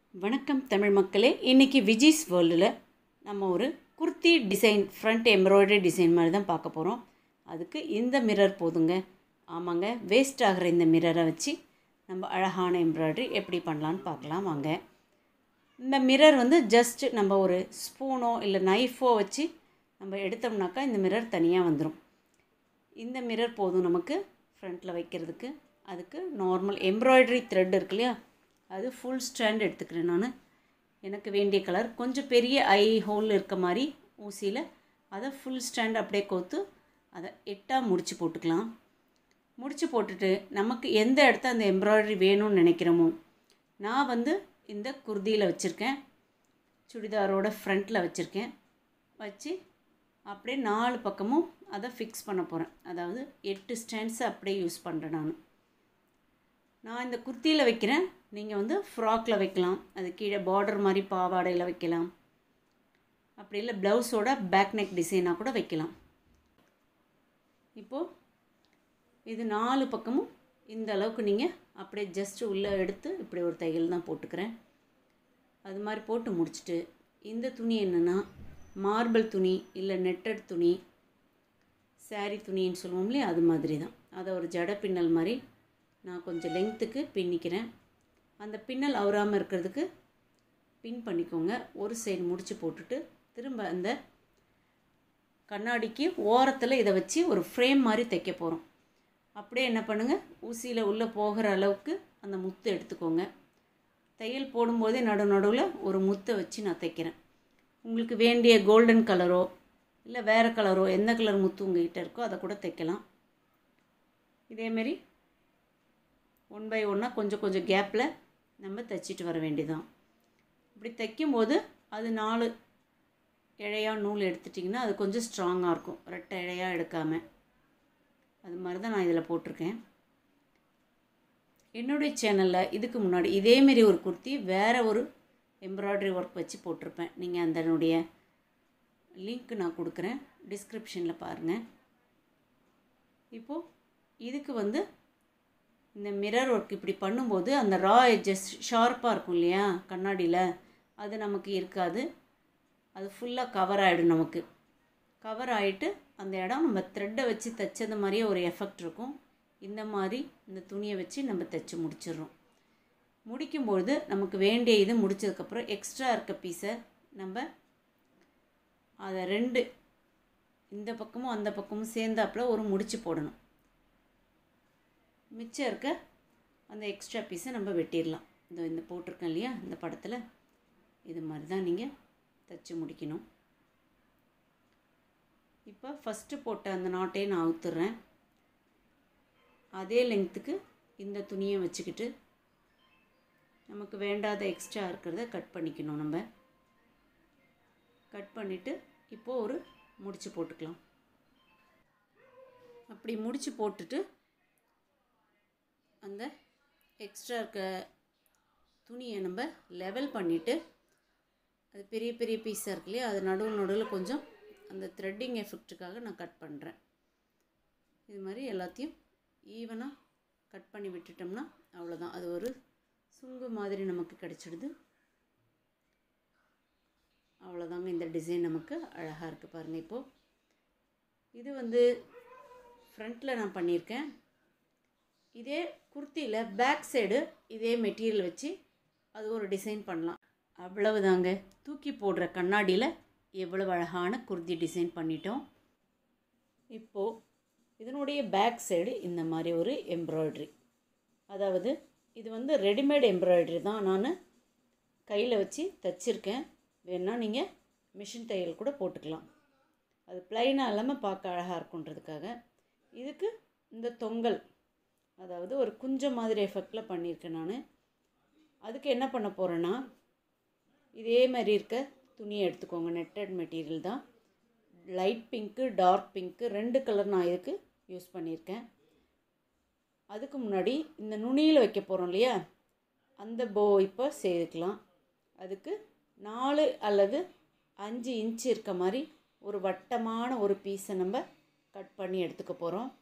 வணக்கம் தமிழ் மக்களே இன்றைக்கி விஜிஸ் வேர்ல்டில் நம்ம ஒரு kurti design front embroidery design மாதிரி தான் பார்க்க போகிறோம் அதுக்கு இந்த மிரர் போதுங்க ஆமாங்க வேஸ்ட் ஆகிற இந்த மிரரை வச்சு நம்ம அழகான எம்ப்ராய்டரி எப்படி பண்ணலான்னு பார்க்கலாம் வாங்க இந்த மிரர் வந்து ஜஸ்ட் நம்ம ஒரு ஸ்பூனோ இல்லை நைஃபோ வச்சு நம்ம எடுத்தோம்னாக்கா இந்த மிரர் தனியாக வந்துடும் இந்த மிரர் போதும் நமக்கு ஃப்ரண்ட்டில் வைக்கிறதுக்கு அதுக்கு நார்மல் எம்ப்ராய்டரி த்ரெட் இருக்கு இல்லையா அது ஃபுல் ஸ்ட்ராண்ட் எடுத்துக்கிறேன் நான் எனக்கு வேண்டிய கலர் கொஞ்சம் பெரிய ஐ ஹோல் இருக்க மாதிரி ஊசியில் அதை ஃபுல் ஸ்டாண்ட் அப்படியே கோத்து அதை எட்டாக முடிச்சு போட்டுக்கலாம் முடிச்சு போட்டுட்டு நமக்கு எந்த இடத்த அந்த எம்ப்ராய்டரி வேணும்னு நினைக்கிறோமோ நான் வந்து இந்த குர்தியில் வச்சுருக்கேன் சுடிதாரோட ஃப்ரண்ட்டில் வச்சுருக்கேன் வச்சு அப்படியே நாலு பக்கமும் அதை ஃபிக்ஸ் பண்ண போகிறேன் அதாவது எட்டு ஸ்டாண்ட்ஸை அப்படியே யூஸ் பண்ணுறேன் நான் நான் இந்த குர்த்தியில் வைக்கிறேன் நீங்கள் வந்து ஃப்ராக்கில் வைக்கலாம் அது கீழே பார்டர் மாதிரி பாவாடையில் வைக்கலாம் அப்படி இல்லை ப்ளவுஸோட பேக் நெக் டிசைனாக கூட வைக்கலாம் இப்போது இது நாலு பக்கமும் இந்த அளவுக்கு நீங்கள் அப்படியே ஜஸ்ட்டு உள்ளே எடுத்து இப்படி ஒரு தையல் தான் போட்டுக்கிறேன் அது மாதிரி போட்டு முடிச்சுட்டு இந்த துணி என்னென்னா மார்பிள் துணி இல்லை நெட்டட் துணி சாரி துணின்னு சொல்லுவோம் இல்லையா அது மாதிரி தான் அதை ஒரு ஜட பின்னல் மாதிரி நான் கொஞ்சம் லெங்க்த்துக்கு பின்னிக்கிறேன் அந்த பின்னல் அவராமல் இருக்கிறதுக்கு பின் பண்ணிக்கோங்க ஒரு சைடு முடிச்சு போட்டுட்டு திரும்ப அந்த கண்ணாடிக்கு ஓரத்தில் இதை வச்சு ஒரு ஃப்ரேம் மாதிரி தைக்க போகிறோம் அப்படியே என்ன பண்ணுங்கள் ஊசியில் உள்ளே போகிற அளவுக்கு அந்த முத்து எடுத்துக்கோங்க தையல் போடும்போதே நடு நடுவில் ஒரு முத்தை வச்சு நான் தைக்கிறேன் உங்களுக்கு வேண்டிய கோல்டன் கலரோ இல்லை வேறு கலரோ எந்த கலர் முத்து உங்கள்கிட்ட இருக்கோ அதை கூட தைக்கலாம் இதேமாரி ஒன் பை ஒன்னாக கொஞ்சம் கொஞ்சம் கேப்பில் நம்ம தைச்சிட்டு வர வேண்டியதான் இப்படி தைக்கும்போது அது நாலு இழையாக நூல் எடுத்துட்டிங்கன்னா அது கொஞ்சம் ஸ்ட்ராங்காக இருக்கும் ரெட்டை இழையாக எடுக்காமல் அது மாதிரி தான் நான் இதில் போட்டிருக்கேன் என்னுடைய சேனலில் இதுக்கு முன்னாடி இதேமாரி ஒரு குர்த்தி வேறு ஒரு எம்ப்ராய்டரி ஒர்க் வச்சு போட்டிருப்பேன் நீங்கள் அதனுடைய லிங்க் நான் கொடுக்குறேன் டிஸ்கிரிப்ஷனில் பாருங்கள் இப்போது இதுக்கு வந்து இந்த மிரர் ஒர்க் இப்படி பண்ணும்போது அந்த ரா எட்ஜஸ் ஷார்ப்பாக இருக்கும் இல்லையா கண்ணாடியில் அது நமக்கு இருக்காது அது ஃபுல்லாக கவர் ஆகிடும் நமக்கு கவர் ஆகிட்டு அந்த இடம் நம்ம த்ரெட்டை வச்சு தைச்சது மாதிரியே ஒரு எஃபெக்ட் இருக்கும் இந்த மாதிரி இந்த துணியை வச்சு நம்ம தைச்சி முடிச்சிடுறோம் முடிக்கும்பொழுது நமக்கு வேண்டிய இது முடித்ததுக்கப்புறம் எக்ஸ்ட்ரா இருக்க பீஸை நம்ம அதை ரெண்டு இந்த பக்கமும் அந்த பக்கமும் சேர்ந்தாப்பில் ஒரு முடிச்சு போடணும் மிச்சம் இருக்க அந்த எக்ஸ்ட்ரா பீஸை நம்ம வெட்டிடலாம் இந்த இந்த போட்டிருக்கேன் இல்லையா இந்த படத்தில் இது மாதிரி தான் நீங்கள் தைச்சி முடிக்கணும் இப்போ ஃபஸ்ட்டு போட்ட அந்த நாட்டையை நான் அவுத்துறேன் அதே லெங்க்த்துக்கு இந்த துணியை வச்சுக்கிட்டு நமக்கு வேண்டாத எக்ஸ்ட்ரா இருக்கிறத கட் பண்ணிக்கணும் நம்ம கட் பண்ணிவிட்டு இப்போது ஒரு முடிச்சு போட்டுக்கலாம் அப்படி முடிச்சு போட்டுட்டு அந்த எக்ஸ்ட்ரா இருக்க துணியை நம்ம லெவல் பண்ணிவிட்டு அது பெரிய பெரிய பீஸாக இருக்கு இல்லையா அது நடுவு நடுவில் கொஞ்சம் அந்த த்ரெட்டிங் எஃபெக்ட்டுக்காக நான் கட் பண்ணுறேன் இது மாதிரி எல்லாத்தையும் ஈவனாக கட் பண்ணி விட்டுட்டோம்னா அவ்வளோதான் அது ஒரு சுங்கு மாதிரி நமக்கு கிடச்சிடுது அவ்வளோதாங்க இந்த டிசைன் நமக்கு அழகாக இருக்குது பாருங்கள் இப்போது இது வந்து ஃப்ரண்ட்டில் நான் பண்ணியிருக்கேன் இதே குர்த்தியில் பேக் சைடு இதே மெட்டீரியல் வச்சு அது ஒரு டிசைன் பண்ணலாம் அவ்வளவுதாங்க தூக்கி போடுற கண்ணாடியில் எவ்வளவு அழகான குர்த்தி டிசைன் பண்ணிட்டோம் இப்போது இதனுடைய பேக் சைடு இந்த மாதிரி ஒரு எம்ப்ராய்ட்ரி அதாவது இது வந்து ரெடிமேட் எம்ப்ராய்ட்ரி தான் நான் கையில் வச்சு தைச்சிருக்கேன் வேணால் நீங்கள் மிஷின் தையல் கூட போட்டுக்கலாம் அது ப்ளைனாக இல்லாமல் பார்க்க அழகாக இருக்குன்றதுக்காக இதுக்கு இந்த தொங்கல் அதாவது ஒரு குஞ்சம் மாதிரி எஃபெக்டில் பண்ணியிருக்கேன் நான் அதுக்கு என்ன பண்ண போகிறேன்னா இதே மாதிரி இருக்க துணியை எடுத்துக்கோங்க நெட்டட் மெட்டீரியல் தான் லைட் பிங்க்கு டார்க் பிங்க்கு ரெண்டு கலர் நான் இதுக்கு யூஸ் பண்ணியிருக்கேன் அதுக்கு முன்னாடி இந்த நுனியில் வைக்க போகிறோம் இல்லையா அந்த போ இப்போ செய்துக்கலாம் அதுக்கு நாலு அல்லது அஞ்சு இன்ச்சு இருக்க மாதிரி ஒரு வட்டமான ஒரு பீஸை நம்ம கட் பண்ணி எடுத்துக்க போகிறோம்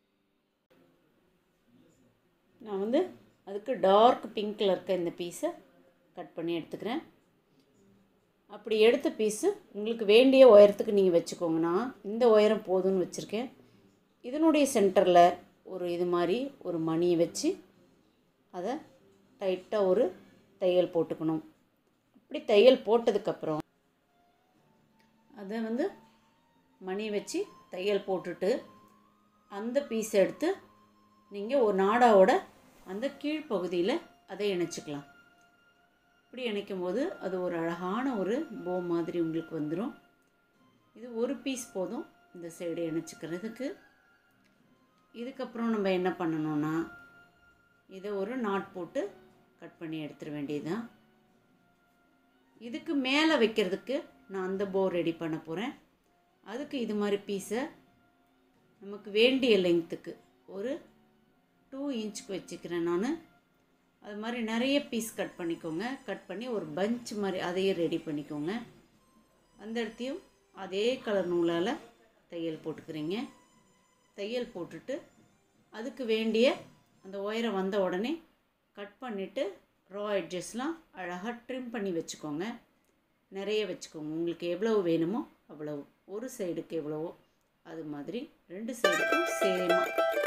நான் வந்து அதுக்கு டார்க் பிங்க்கில் இருக்க இந்த பீஸை கட் பண்ணி எடுத்துக்கிறேன் அப்படி எடுத்த பீஸு உங்களுக்கு வேண்டிய உயரத்துக்கு நீங்கள் வச்சுக்கோங்கண்ணா இந்த உயரம் போதும்னு வச்சுருக்கேன் இதனுடைய சென்டரில் ஒரு இது மாதிரி ஒரு மணியை வச்சு அதை டைட்டாக ஒரு தையல் போட்டுக்கணும் அப்படி தையல் போட்டதுக்கப்புறம் அதை வந்து மணி வச்சு தையல் போட்டுட்டு அந்த பீஸை எடுத்து நீங்கள் ஒரு நாடாவோட அந்த கீழ்ப்பகுதியில் அதை இணைச்சிக்கலாம் இப்படி இணைக்கும் போது அது ஒரு அழகான ஒரு போ மாதிரி உங்களுக்கு வந்துடும் இது ஒரு பீஸ் போதும் இந்த சைடு இணைச்சிக்கிறதுக்கு இதுக்கப்புறம் நம்ம என்ன பண்ணணும்னா இதை ஒரு நாட் போட்டு கட் பண்ணி எடுத்துட வேண்டியதுதான் இதுக்கு மேலே வைக்கிறதுக்கு நான் அந்த போ ரெடி பண்ண போகிறேன் அதுக்கு இது மாதிரி பீஸை நமக்கு வேண்டிய லெங்க்த்துக்கு ஒரு டூ இன்ச்சுக்கு வச்சுக்கிறேன் நான் அது மாதிரி நிறைய பீஸ் கட் பண்ணிக்கோங்க கட் பண்ணி ஒரு பஞ்ச் மாதிரி அதையே ரெடி பண்ணிக்கோங்க அந்த இடத்தையும் அதே கலர் நூலால் தையல் போட்டுக்கிறீங்க தையல் போட்டுட்டு அதுக்கு வேண்டிய அந்த உயரம் வந்த உடனே கட் பண்ணிவிட்டு ரா எட்ஜஸ்லாம் அழகாக ட்ரிம் பண்ணி வச்சுக்கோங்க நிறைய வச்சுக்கோங்க உங்களுக்கு எவ்வளவு வேணுமோ அவ்வளவு ஒரு சைடுக்கு எவ்வளவோ அது மாதிரி ரெண்டு சைடுக்கும் சேமாக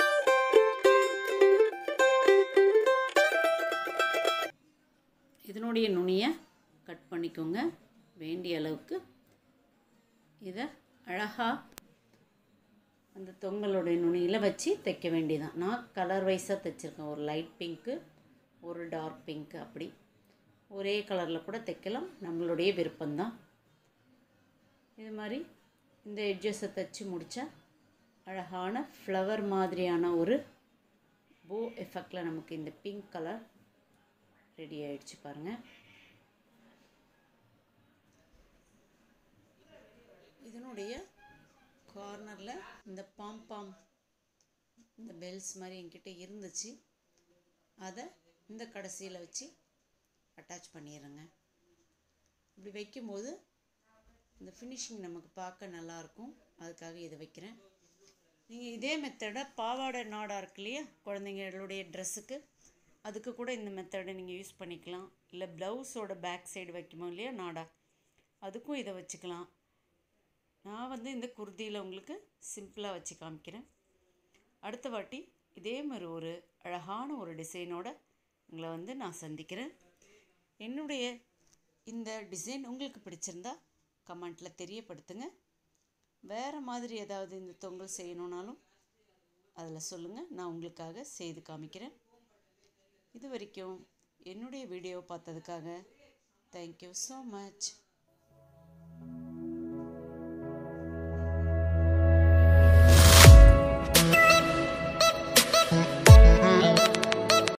இதனுடைய நுனியை கட் பண்ணிக்கோங்க வேண்டிய அளவுக்கு இதை அழகாக அந்த தொங்கலுடைய நுனியில் வச்சு தைக்க வேண்டியதான் நான் கலர் வைஸாக தைச்சிருக்கேன் ஒரு லைட் பிங்க்கு ஒரு டார்க் பிங்க்கு அப்படி ஒரே கலரில் கூட தைக்கலாம் நம்மளுடைய விருப்பம்தான் இது மாதிரி இந்த எட்ஜஸை தைச்சி முடித்தா அழகான ஃப்ளவர் மாதிரியான ஒரு போ எஃபெக்டில் நமக்கு இந்த பிங்க் கலர் ரெடி ஆயிடுச்சு பாருங்கள் இதனுடைய கார்னரில் இந்த பாம் பாம் இந்த பெல்ஸ் மாதிரி என்கிட்ட இருந்துச்சு அதை இந்த கடைசியில் வச்சு அட்டாச் பண்ணிடுறேங்க இப்படி வைக்கும்போது இந்த ஃபினிஷிங் நமக்கு பார்க்க நல்லாயிருக்கும் அதுக்காக இதை வைக்கிறேன் நீங்கள் இதே மெத்தடை பாவாடை நாடாக இருக்கு இல்லையா குழந்தைங்களுடைய ட்ரெஸ்ஸுக்கு அதுக்கு கூட இந்த மெத்தடை நீங்கள் யூஸ் பண்ணிக்கலாம் இல்லை ப்ளவுஸோட பேக் சைடு வைக்குமோ இல்லையா நாடா அதுக்கும் இதை வச்சுக்கலாம் நான் வந்து இந்த குர்தியில் உங்களுக்கு சிம்பிளாக வச்சு காமிக்கிறேன் அடுத்த வாட்டி இதே மாதிரி ஒரு அழகான ஒரு டிசைனோட உங்களை வந்து நான் சந்திக்கிறேன் என்னுடைய இந்த டிசைன் உங்களுக்கு பிடிச்சிருந்தா கமெண்ட்டில் தெரியப்படுத்துங்க வேறு மாதிரி ஏதாவது இந்த தொங்கல் செய்யணுன்னாலும் அதில் சொல்லுங்கள் நான் உங்களுக்காக செய்து காமிக்கிறேன் இது வரைக்கும் என்னுடைய வீடியோ பார்த்ததுக்காக தேங்க்யூ ஸோ மச்